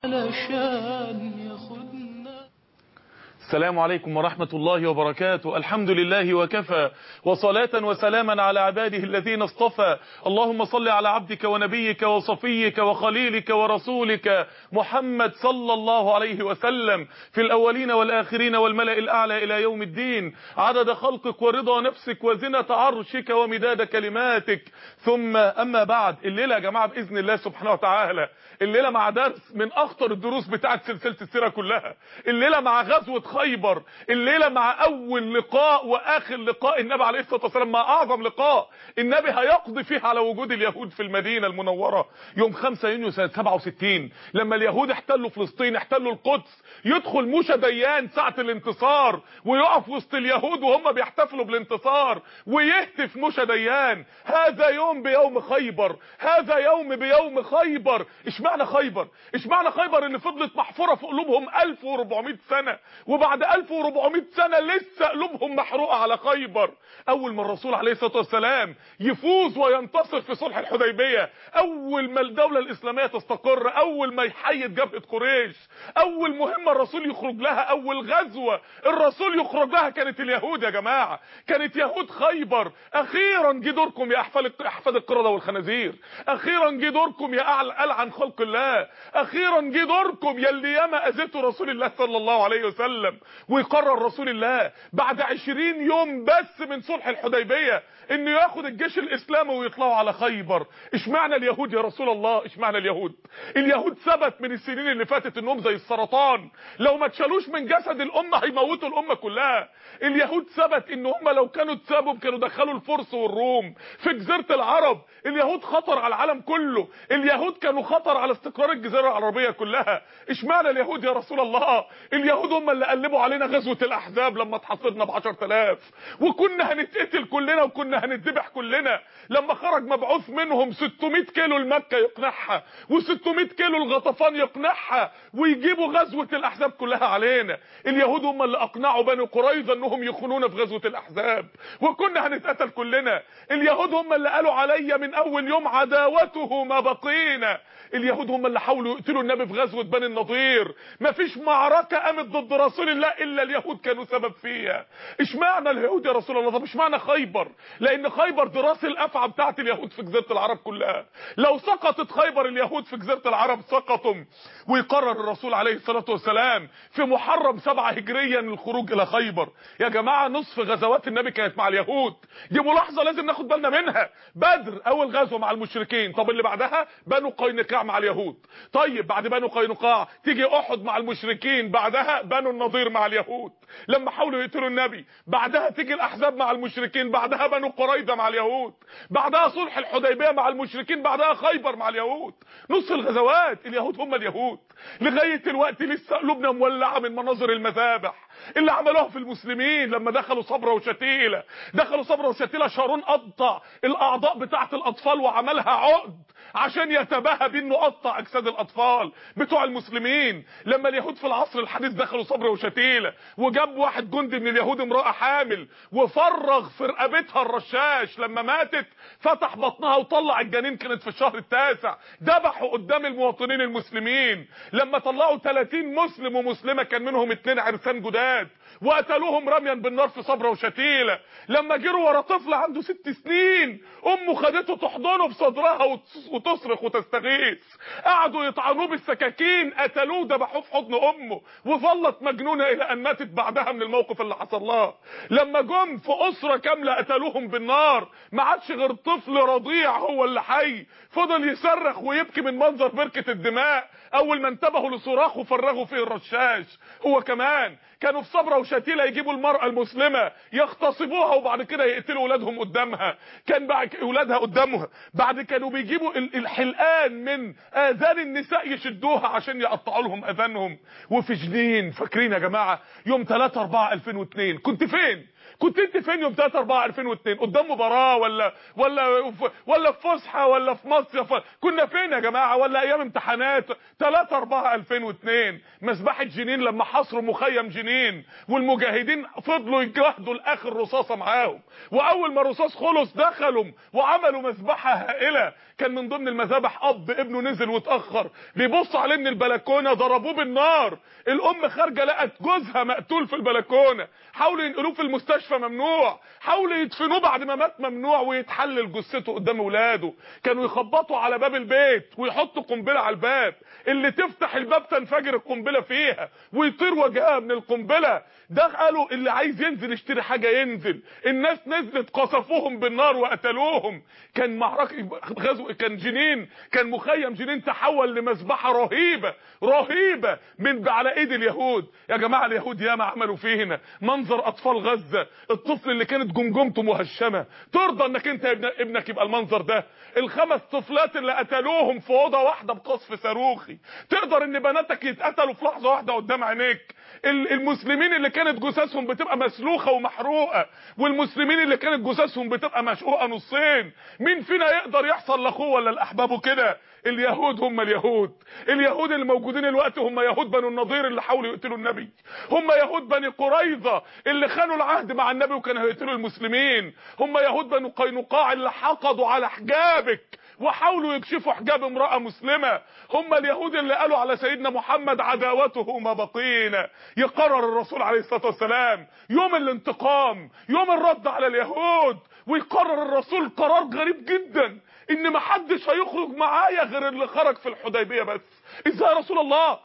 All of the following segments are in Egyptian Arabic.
علشان ياخدنا السلام عليكم ورحمة الله وبركاته الحمد لله وكفى وصلاة وسلاما على عباده الذين اصطفى اللهم صل على عبدك ونبيك وصفيك وخليلك ورسولك محمد صلى الله عليه وسلم في الأولين والآخرين والملأ الأعلى إلى يوم الدين عدد خلقك ورضا نفسك وزنة عرشك ومداد كلماتك ثم أما بعد الليلة يا جماعة بإذن الله سبحانه وتعالى الليلة مع درس من أخطر الدروس بتاعت سلسلة السيرة كلها الليلة مع غزوة خيبر الليلة مع أول لقاء وآخر لقاء النبي عليه الصلاة والسلام مع أعظم لقاء النبي هيقضي فيه على وجود اليهود في المدينة المنورة يوم 5 يونيو سنة 67 لما اليهود احتلوا فلسطين احتلوا القدس يدخل موشى ديان ساعة الانتصار ويقف وسط اليهود وهم بيحتفلوا بالانتصار ويهتف موشى ديان هذا يوم بيوم خيبر هذا يوم بيوم خيبر اشمعنى خيبر اشمعنى خيبر اللي فضلت محفورة في قلوبهم 1400 سنة وبعد 1400 سنة لسه قلوبهم محروقة على خيبر اول ما الرسول عليه الصلاة والسلام يفوز وينتصر في صلح الحديبية اول ما الدولة الاسلامية تستقر اول ما يحيد جبهة قريش اول مهمة الرسول يخرج لها اول غزوة الرسول يخرج لها كانت اليهود يا جماعة كانت يهود خيبر اخيرا جه دوركم يا احفاد احفاد القردة والخنازير اخيرا جه دوركم يا العن خلق الله اخيرا جه دوركم يا اللي ياما اذيتوا رسول الله صلى الله عليه وسلم ويقرر رسول الله بعد 20 يوم بس من صلح الحديبية انه ياخد الجيش الاسلامي ويطلعوا على خيبر اشمعنى اليهود يا رسول الله اشمعنى اليهود اليهود ثبت من السنين اللي فاتت انهم زي السرطان لو ما اتشالوش من جسد الامه هيموتوا الامه كلها اليهود ثبت ان هم لو كانوا اتسابوا كانوا دخلوا الفرس والروم في جزيره العرب اليهود خطر على العالم كله اليهود كانوا خطر على استقرار الجزيره العربيه كلها اشمعنى اليهود يا رسول الله اليهود هم اللي قلبوا علينا غزوه الاحزاب لما اتحصرنا ب 10000 وكنا هنتقتل كلنا وكنا هنتذبح كلنا لما خرج مبعوث منهم 600 كيلو لمكه يقنعها و600 كيلو الغطفان يقنعها ويجيبوا غزوه الاحزاب كلها علينا اليهود هم اللي اقنعوا بني قريظه انهم يخونونا في غزوه الاحزاب وكنا هنتقتل كلنا اليهود هم اللي قالوا عليا من اول يوم عداوته ما بقينا اليهود هم اللي حاولوا يقتلوا النبي في غزوه بني النضير مفيش معركه قامت ضد رسول الله الا اليهود كانوا سبب فيها اشمعنى اليهود يا رسول الله طب اشمعنى خيبر لان خيبر دي راس الافعى بتاعت اليهود في جزيره العرب كلها لو سقطت خيبر اليهود في جزيره العرب سقطوا ويقرر الرسول عليه الصلاه والسلام في محرم سبعة هجريا الخروج الى خيبر يا جماعه نصف غزوات النبي كانت مع اليهود دي ملاحظه لازم ناخد بالنا منها بدر اول غزوه مع المشركين طب اللي بعدها بنو قينقاع مع اليهود طيب بعد بنو قينقاع تيجي احد مع المشركين بعدها بنو النضير مع اليهود لما حاولوا يقتلوا النبي بعدها تيجي الاحزاب مع المشركين بعدها بنو قريظه مع اليهود بعدها صلح الحديبيه مع المشركين بعدها خيبر مع اليهود نص الغزوات اليهود هم اليهود لغايه الوقت لسه قلوبنا مولعه من مناظر المذابح اللي عملوها في المسلمين لما دخلوا صبرا وشتيله دخلوا صبرا وشتيله شارون قطع الاعضاء بتاعه الاطفال وعملها عقد عشان يتباهى بانه قطع اجساد الاطفال بتوع المسلمين لما اليهود في العصر الحديث دخلوا صبرا وشتيله وجاب واحد جندي من اليهود امراه حامل وفرغ في رقبتها الرشاش لما ماتت فتح بطنها وطلع الجنين كانت في الشهر التاسع ذبحوا قدام المواطنين المسلمين لما طلعوا 30 مسلم ومسلمه كان منهم اتنين عرسان جداد وقتلوهم رميا بالنار في صبرا وشتيله لما جروا ورا طفل عنده ست سنين امه خدته تحضنه بصدرها وتصرخ وتستغيث قعدوا يطعنوه بالسكاكين قتلوه ذبحوه في حضن امه وظلت مجنونه الى ان ماتت بعدها من الموقف اللي حصل لها لما جم في اسره كامله قتلوهم بالنار ما عادش غير طفل رضيع هو اللي حي فضل يصرخ ويبكي من منظر بركه الدماء اول ما انتبهوا لصراخه فرغوا فيه الرشاش هو كمان كانوا في صبرا وشتيلة يجيبوا المرأة المسلمة يغتصبوها وبعد كده يقتلوا ولادهم قدامها كان بعد اولادها قدامها بعد كانوا بيجيبوا الحلقان من اذان النساء يشدوها عشان يقطعوا لهم اذانهم وفي جنين فاكرين يا جماعة يوم 3 4 2002 كنت فين كنت انت فين يوم 3 4 2002 قدام مباراه ولا ولا ولا في فسحه ولا في مصيف كنا فين يا جماعه ولا ايام امتحانات 3 4 2002 مسبحه جنين لما حصروا مخيم جنين والمجاهدين فضلوا يجاهدوا لاخر رصاصه معاهم واول ما الرصاص خلص دخلوا وعملوا مسبحه هائله كان من ضمن المذابح اب ابنه نزل واتاخر بيبص عليه من البلكونه ضربوه بالنار الام خارجه لقت جوزها مقتول في البلكونه حاولوا ينقلوه في المستشفى ممنوع حاولوا يدفنوه بعد ما مات ممنوع ويتحلل جثته قدام اولاده كانوا يخبطوا على باب البيت ويحطوا قنبله على الباب اللي تفتح الباب تنفجر القنبله فيها ويطير وجهها من القنبله ده قالوا اللي عايز ينزل يشتري حاجه ينزل الناس نزلت قصفوهم بالنار وقتلوهم كان معركه غزو كان جنين كان مخيم جنين تحول لمذبحه رهيبه رهيبه من على ايد اليهود يا جماعه اليهود ياما عملوا فينا منظر اطفال غزه الطفل اللي كانت جمجمته مهشمه ترضى انك انت ابن ابنك يبقى المنظر ده الخمس طفلات اللي قتلوهم في اوضه واحده بقصف صاروخي تقدر ان بناتك يتقتلوا في لحظه واحده قدام عينيك المسلمين اللي كانت جثثهم بتبقى مسلوخه ومحروقه والمسلمين اللي كانت جثثهم بتبقى مشقوقه نصين مين فينا يقدر يحصل لاخوه ولا لاحبابه كده اليهود هم اليهود اليهود اللي موجودين الوقت هم يهود بنو النضير اللي حاولوا يقتلوا النبي هم يهود بني قريظه اللي خانوا العهد مع النبي وكانوا هيقتلوا المسلمين هم يهود بنو قينقاع اللي حقدوا على حجابك وحاولوا يكشفوا حجاب امرأة مسلمة هم اليهود اللي قالوا على سيدنا محمد عداوته ما بقينا يقرر الرسول عليه الصلاة والسلام يوم الانتقام يوم الرد على اليهود ويقرر الرسول قرار غريب جدا ان ما حدش هيخرج معايا غير اللي خرج في الحديبية بس ازاي يا رسول الله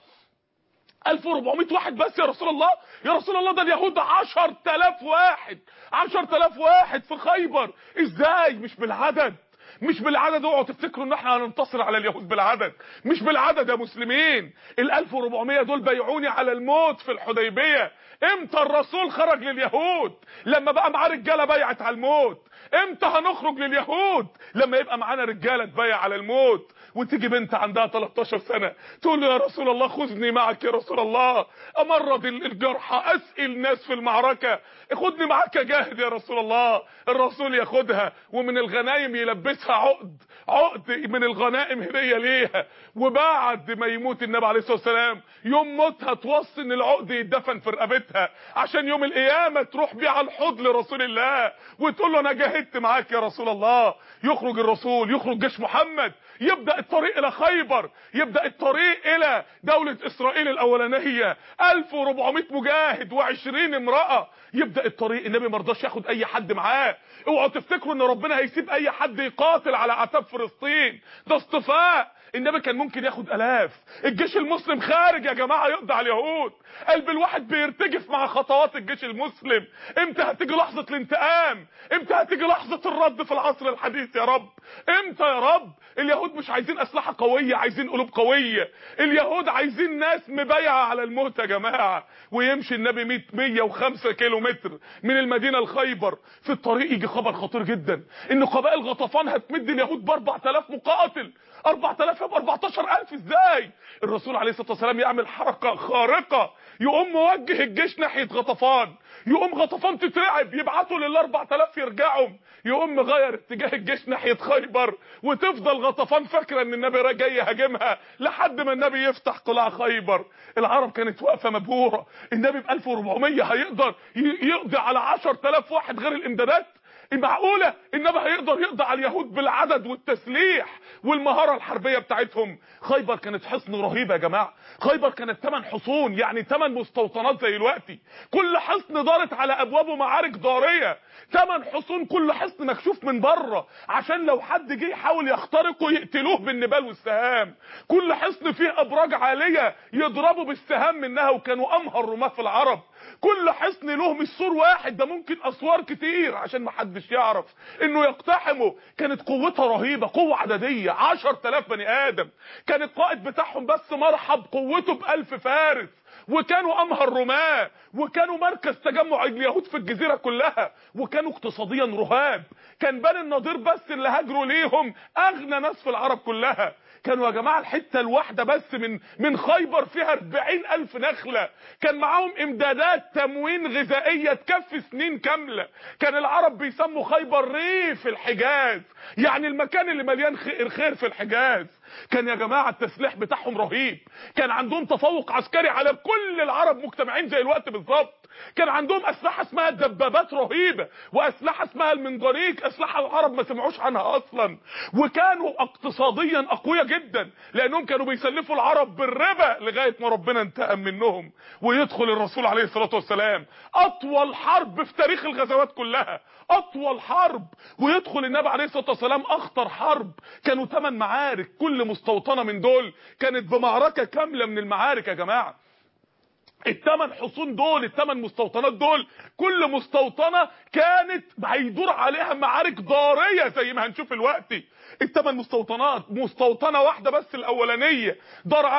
1400 واحد بس يا رسول الله يا رسول الله ده اليهود 10000 واحد 10000 واحد في خيبر ازاي مش بالعدد مش بالعدد اوعوا تفتكروا ان احنا هننتصر على اليهود بالعدد مش بالعدد يا مسلمين ال 1400 دول بيعوني على الموت في الحديبيه امتى الرسول خرج لليهود لما بقى معاه رجاله بيعت على الموت امتى هنخرج لليهود لما يبقى معانا رجاله تبيع على الموت وتيجي بنت عندها 13 سنه تقول له يا رسول الله خذني معك يا رسول الله امرض الجرحى اسقي الناس في المعركه خدني معاك جاهد يا رسول الله الرسول ياخدها ومن الغنايم يلبسها عقد عقد من الغنائم هديه ليها وبعد ما يموت النبي عليه الصلاه والسلام يوم موتها توصي ان العقد يدفن في رقبتها عشان يوم القيامه تروح بيه على الحوض لرسول الله وتقول له انا جاهدت معاك يا رسول الله يخرج الرسول يخرج جيش محمد يبدا الطريق الى خيبر يبدا الطريق الى دوله اسرائيل الاولانيه 1400 مجاهد و20 امراه يبدا الطريق النبي ما رضاش ياخد اي حد معاه اوعوا تفتكروا ان ربنا هيسيب اي حد يقاتل على اعتاب فلسطين ده اصطفاء النبي كان ممكن ياخد الاف الجيش المسلم خارج يا جماعه يقضي على اليهود قلب الواحد بيرتجف مع خطوات الجيش المسلم امتى هتيجي لحظه الانتقام امتى هتيجي لحظه الرد في العصر الحديث يا رب امتى يا رب اليهود مش عايزين اسلحه قويه عايزين قلوب قويه اليهود عايزين ناس مبايعه على الموت يا جماعه ويمشي النبي 100 105 كيلو متر من المدينه لخيبر في الطريق يجي خبر خطير جدا ان قبائل غطفان هتمد اليهود ب 4000 مقاتل 4000 يبقى 14000 ازاي الرسول عليه الصلاه والسلام يعمل حركه خارقه يقوم موجه الجيش ناحيه غطفان يقوم غطفان تترعب يبعتوا لل 4000 يرجعوا يقوم مغير اتجاه الجيش ناحيه خيبر وتفضل غطفان فاكره ان النبي جاي يهاجمها لحد ما النبي يفتح قلاع خيبر العرب كانت واقفه مبهوره النبي ب 1400 هيقدر يقضي على 10000 واحد غير الامدادات معقوله النبي هيقدر يقضي على اليهود بالعدد والتسليح والمهاره الحربيه بتاعتهم خيبر كانت حصن رهيب يا جماعه خيبر كانت 8 حصون يعني 8 مستوطنات زي دلوقتي كل حصن دارت على ابوابه معارك ضاريه 8 حصون كل حصن مكشوف من بره عشان لو حد جه يحاول يخترقه يقتلوه بالنبال والسهام كل حصن فيه ابراج عاليه يضربوا بالسهام منها وكانوا امهر رماه في العرب كل حصن له مش سور واحد ده ممكن اسوار كتير عشان ما حدش يعرف انه يقتحمه كانت قوتها رهيبه قوه عدديه 10000 بني ادم كان القائد بتاعهم بس مرحب قوته بألف فارس وكانوا امهر رماه وكانوا مركز تجمع اليهود في الجزيره كلها وكانوا اقتصاديا رهاب كان بني النضير بس اللي هاجروا ليهم اغنى ناس في العرب كلها كانوا يا جماعه الحته الواحده بس من من خيبر فيها 40000 نخله كان معاهم امدادات تموين غذائيه تكفي سنين كامله كان العرب بيسموا خيبر ريف الحجاز يعني المكان اللي مليان خير خير في الحجاز كان يا جماعه التسليح بتاعهم رهيب كان عندهم تفوق عسكري على كل العرب مجتمعين زي الوقت بالظبط كان عندهم اسلحه اسمها الدبابات رهيبه واسلحه اسمها المنجريك اسلحه العرب ما سمعوش عنها اصلا وكانوا اقتصاديا اقوياء جدا لانهم كانوا بيسلفوا العرب بالربا لغايه ما ربنا انتقم منهم ويدخل الرسول عليه الصلاه والسلام اطول حرب في تاريخ الغزوات كلها اطول حرب ويدخل النبي عليه الصلاه والسلام اخطر حرب كانوا 8 معارك كل مستوطنه من دول كانت بمعركه كامله من المعارك يا جماعه الثمان حصون دول الثمان مستوطنات دول كل مستوطنه كانت هيدور عليها معارك ضاريه زي ما هنشوف الوقت الثمان مستوطنات مستوطنه واحده بس الاولانيه دار